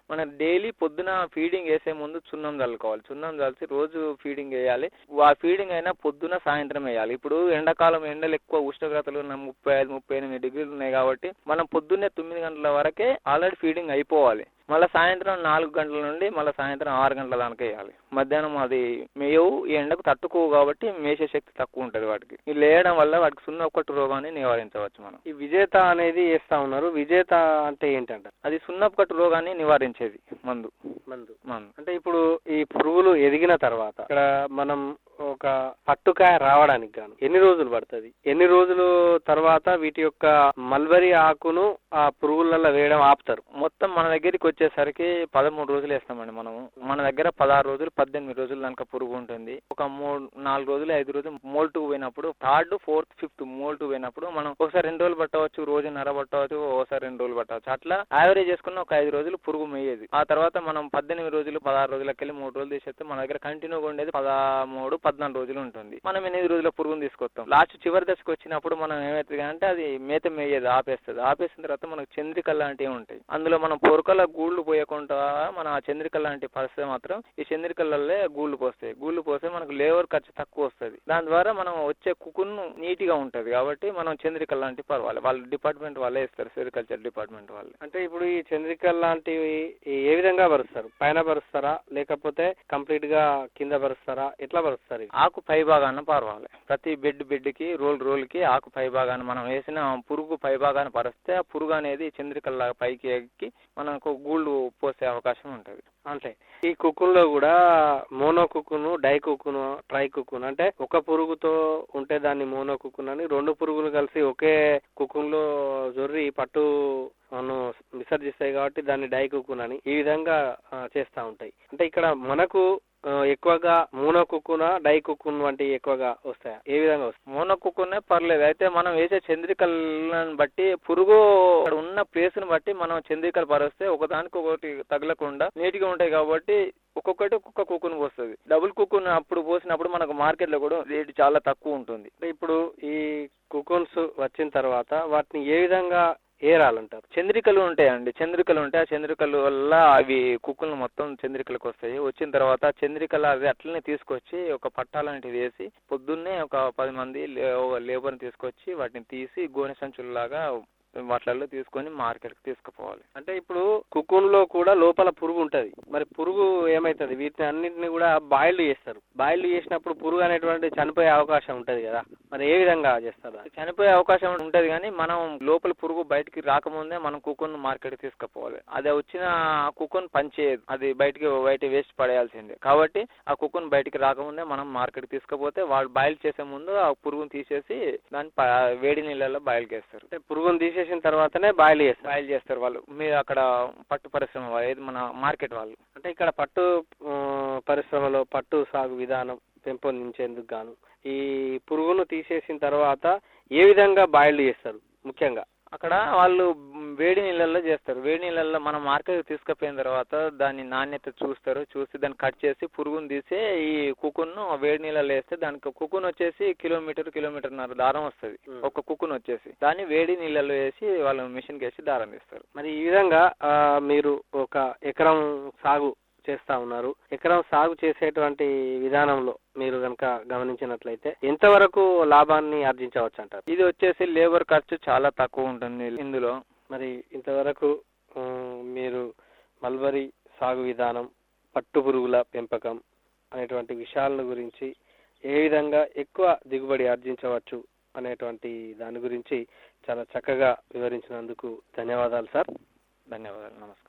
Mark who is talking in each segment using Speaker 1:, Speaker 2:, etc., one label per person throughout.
Speaker 1: మనం డైలీ పొద్దున ఫీడింగ్ వేసే ముందు చున్నం చల్లుకోవాలి చున్నం చల్లి రోజు ఫీడింగ్ వేయాలి ఆ ఫీడింగ్ అయినా పొద్దున సాయంత్రం వేయాలి ఇప్పుడు ఎండాకాలం ఎండలు ఎక్కువ ఉష్ణోగ్రతలు ఉన్న ముప్పై ఐదు ముప్పై ఎనిమిది డిగ్రీలు ఉన్నాయి కాబట్టి మనం పొద్దున్నే తొమ్మిది గంటల వరకే ఆల్రెడీ ఫీడింగ్ అయిపోవాలి మళ్ళీ సాయంత్రం నాలుగు గంటల నుండి మళ్ళీ సాయంత్రం ఆరు గంటల దానికి వేయాలి మధ్యాహ్నం అది మేయవు ఈ ఎండకు తట్టుకోవు కాబట్టి మేసే శక్తి తక్కువ ఉంటుంది వాటికి ఇది లేయడం వల్ల వాటికి సున్న ఒక్కటి రోగాన్ని నివారించవచ్చు మనం
Speaker 2: ఈ విజేత అనేది వేస్తా ఉన్నారు విజేత అంటే ఏంటంట
Speaker 1: అది సున్నపు రోగాన్ని నివారించేది మందు
Speaker 2: మందు
Speaker 1: మందు
Speaker 2: అంటే ఇప్పుడు ఈ పురుగులు ఎదిగిన తర్వాత ఇక్కడ మనం ఒక పట్టుకాయ రావడానికి గాను ఎన్ని రోజులు పడుతుంది ఎన్ని రోజులు తర్వాత వీటి యొక్క మల్బరీ ఆకును ఆ పురుగులలో వేయడం ఆపుతారు
Speaker 1: మొత్తం మన దగ్గరికి వచ్చేసరికి పదమూడు రోజులు వేస్తామండి మనము మన దగ్గర పదహారు రోజులు పద్దెనిమిది రోజులు దానికి పురుగు ఉంటుంది ఒక మూడు నాలుగు రోజులు ఐదు రోజులు మోల్ట్ పోయినప్పుడు థర్డ్ ఫోర్త్ ఫిఫ్త్ మోల్ట్ పోయినప్పుడు మనం ఒకసారి రెండు రోజులు పట్టవచ్చు రోజున్నర పట్టవచ్చు ఒకసారి రెండు రోజులు పట్టవచ్చు అట్లా యావరేజ్ చేసుకున్న ఒక ఐదు రోజులు పురుగు మేయేది ఆ తర్వాత మనం పద్దెనిమిది రోజులు పదహారు రోజులకి వెళ్ళి మూడు రోజులు తీసేస్తే మన దగ్గర కంటిన్యూగా ఉండేది పదమూడు పద్నాలుగు రోజులు ఉంటుంది మనం ఎనిమిది రోజుల పురుగును తీసుకొస్తాం లాస్ట్ చివరి దశకు వచ్చినప్పుడు మనం ఏమవుతుంది అంటే అది మేత మేయేది ఆపేస్తుంది ఆపేసిన తర్వాత మనకు చంద్రిక లాంటివి ఉంటాయి అందులో మనం పొరకల గూళ్ళు పోయకుండా మన ఆ చంద్రిక లాంటి పరిస్థితి మాత్రం ఈ చంద్రికలల్లే గూళ్ళు పోస్తాయి గూళ్ళు పోస్తే మనకు లేబర్ ఖర్చు తక్కువ వస్తుంది దాని ద్వారా మనం వచ్చే కుకును నీట్గా ఉంటుంది కాబట్టి మనం చంద్రిక లాంటి పర్వాలి వాళ్ళ డిపార్ట్మెంట్ వాళ్ళే ఇస్తారు సెరికల్చర్ డిపార్ట్మెంట్ వాళ్ళే
Speaker 2: అంటే ఇప్పుడు ఈ చంద్రికల్ లాంటివి ఏ విధంగా పరుస్తారు పైన పరుస్తారా లేకపోతే కంప్లీట్ గా కింద పరుస్తారా ఎట్లా పరుస్తారు ఇవి?
Speaker 1: ఆకు పై భాగాన పారవాలి ప్రతి బెడ్ బెడ్కి రోల్ రోల్కి ఆకు పై భాగాన మనం వేసిన పురుగు పై భాగాన పరిస్తే ఆ పురుగు అనేది చంద్రికల్లా పైకి ఎక్కి మనకు గూళ్ళు పోసే అవకాశం ఉంటుంది
Speaker 2: అంటే ఈ కుక్కున్లో కూడా మోనో కుక్కును డై కుక్కును ట్రై కుక్కును అంటే ఒక పురుగుతో ఉంటే దాన్ని మోనో కుక్కున్ అని రెండు పురుగులు కలిసి ఒకే కుక్కున్లో జొర్రి పట్టు ను విసర్జిస్తాయి కాబట్టి దాన్ని డై కుక్కున్ అని ఈ విధంగా ఆ, చేస్తా ఉంటాయి అంటే ఇక్కడ మనకు ఆ, ఎక్కువగా మోనో కుక్కున డై కుక్కున్ వంటివి ఎక్కువగా వస్తాయా ఏ విధంగా వస్తాయి
Speaker 1: మోనో కుక్కునే పర్లేదు అయితే మనం వేసే చంద్రికలను బట్టి పురుగు అక్కడ ఉన్న ప్లేస్ని బట్టి మనం చంద్రికలు పరిస్తే ఒకదానికి ఒకటి తగలకుండా నీట్గా ఉంటాయి కాబట్టి ఒక్కొక్కటి ఒక్కొక్క కుక్కును పోస్తుంది డబుల్ కుక్కును అప్పుడు పోసినప్పుడు మనకు మార్కెట్లో కూడా రేటు చాలా తక్కువ ఉంటుంది
Speaker 2: అంటే ఇప్పుడు ఈ కుకున్స్ వచ్చిన తర్వాత వాటిని ఏ విధంగా ఏరాలంటారు
Speaker 1: చంద్రికలు ఉంటాయండి చంద్రికలు ఉంటాయి ఆ చంద్రికల వల్ల అవి కుక్కులు మొత్తం చంద్రికలకు వస్తాయి వచ్చిన తర్వాత ఆ చంద్రికలు అవి అట్లనే తీసుకొచ్చి ఒక పట్టా లాంటిది వేసి పొద్దున్నే ఒక పది మంది లేబర్ని తీసుకొచ్చి వాటిని తీసి గోనె సంచుల్లాగా వాటిలలో తీసుకొని మార్కెట్కి తీసుకుపోవాలి
Speaker 2: అంటే ఇప్పుడు కుకున్ లో కూడా లోపల పురుగు ఉంటది మరి పురుగు ఏమైతది వీటిని అన్నింటిని కూడా బాయిల్డ్ చేస్తారు బాయిల్డ్ చేసినప్పుడు పురుగు అనేటువంటి చనిపోయే అవకాశం ఉంటది కదా మరి ఏ విధంగా చేస్తారు దాన్ని?
Speaker 1: చనిపోయే అవకాశం ఉంటుంది కానీ మనం లోపల పురుగు బయటికి రాకముందే మనం కుక్కన్ మార్కెట్కి తీసుకుపోవాలి అది వచ్చిన కుక్కన్ పనిచేయదు అది బయటికి బయట వేస్ట్ పడేయాల్సిందే కాబట్టి ఆ కుక్కన్ బయటికి రాకముందే మనం మార్కెట్కి తీసుకుపోతే వాళ్ళు బాయిల్ చేసే ముందు ఆ పురుగును తీసేసి దాన్ని ప- వేడి నీళ్ళలో బాయిల్ చేస్తారు
Speaker 2: అంటే పురుగును తీసేసిన తర్వాతనే బాయిల్ చేస్తారు
Speaker 1: బాయిల్ చేస్తారు వాళ్ళు మీరు అక్కడ పట్టు పరిశ్రమ వాళ్ళు ఏది మన మార్కెట్ వాళ్ళు
Speaker 2: అంటే ఇక్కడ పట్టు ఆ, పరిశ్రమలో పట్టు సాగు విధానం పెంపొందించేందుకు గాను ఈ పురుగును తీసేసిన తర్వాత ఏ విధంగా బాయిల్డ్ చేస్తారు ముఖ్యంగా
Speaker 1: అక్కడ వాళ్ళు వేడి నీళ్ళల్లో చేస్తారు వేడి నీళ్ళల్లో మనం మార్కెట్ తీసుకుపోయిన తర్వాత దాని నాణ్యత చూస్తారు చూసి దాన్ని కట్ చేసి పురుగును తీసి ఈ కుకున్ను వేడి నీళ్ళలో వేస్తే దానికి కుకున్ వచ్చేసి కిలోమీటర్ కిలోమీటర్న్నర దారం వస్తుంది
Speaker 2: Hmm.
Speaker 1: ఒక కుకున్ వచ్చేసి దాన్ని వేడి నీళ్ళలో వేసి వాళ్ళు మిషన్కి వేసి దారం తీస్తారు
Speaker 2: మరి ఈ విధంగా ఆ, మీరు ఒక ఎకరం సాగు చేస్తా ఉన్నారు ఎకరం సాగు చేసేటువంటి విధానంలో మీరు కనుక గమనించినట్లయితే ఎంతవరకు లాభాన్ని ఆర్జించవచ్చు అంటారు
Speaker 1: ఇది వచ్చేసి లేబర్ ఖర్చు చాలా తక్కువ ఉంటుంది ఇందులో
Speaker 2: మరి ఇంతవరకు ఆ, మీరు మల్బరీ సాగు విధానం పట్టు పురుగుల పెంపకం అనేటువంటి విషయాల గురించి ఏ విధంగా ఎక్కువ దిగుబడి ఆర్జించవచ్చు అనేటువంటి దాని గురించి చాలా చక్కగా వివరించినందుకు ధన్యవాదాలు సార్
Speaker 1: ధన్యవాదాలు నమస్కారం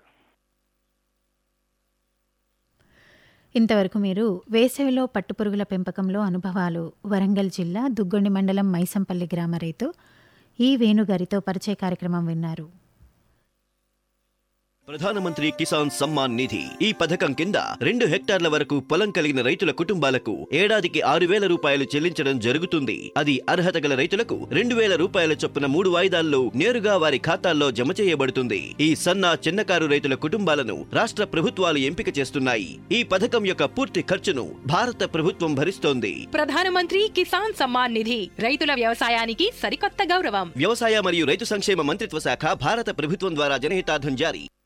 Speaker 3: ఇంతవరకు మీరు వేసవిలో పట్టుపురుగుల పెంపకంలో అనుభవాలు వరంగల్ జిల్లా దుగ్గొండి మండలం మైసంపల్లి గ్రామ రైతు ఈ వేణుగారితో పరిచయ కార్యక్రమం విన్నారు
Speaker 4: ప్రధానమంత్రి కిసాన్ సమ్మాన్ నిధి ఈ పథకం కింద రెండు హెక్టార్ల వరకు పొలం కలిగిన రైతుల కుటుంబాలకు ఏడాదికి ఆరు వేల రూపాయలు చెల్లించడం జరుగుతుంది అది అర్హత గల రైతులకు రెండు వేల రూపాయల చొప్పున మూడు వాయిదాల్లో నేరుగా వారి ఖాతాల్లో జమ చేయబడుతుంది ఈ సన్న చిన్నకారు రైతుల కుటుంబాలను రాష్ట్ర ప్రభుత్వాలు ఎంపిక చేస్తున్నాయి ఈ పథకం యొక్క పూర్తి ఖర్చును భారత ప్రభుత్వం భరిస్తోంది
Speaker 5: ప్రధానమంత్రి కిసాన్ సమ్మాన్ నిధి రైతుల వ్యవసాయానికి సరికొత్త గౌరవం
Speaker 4: వ్యవసాయ మరియు రైతు సంక్షేమ మంత్రిత్వ శాఖ భారత ప్రభుత్వం ద్వారా జనహితార్థం జారీ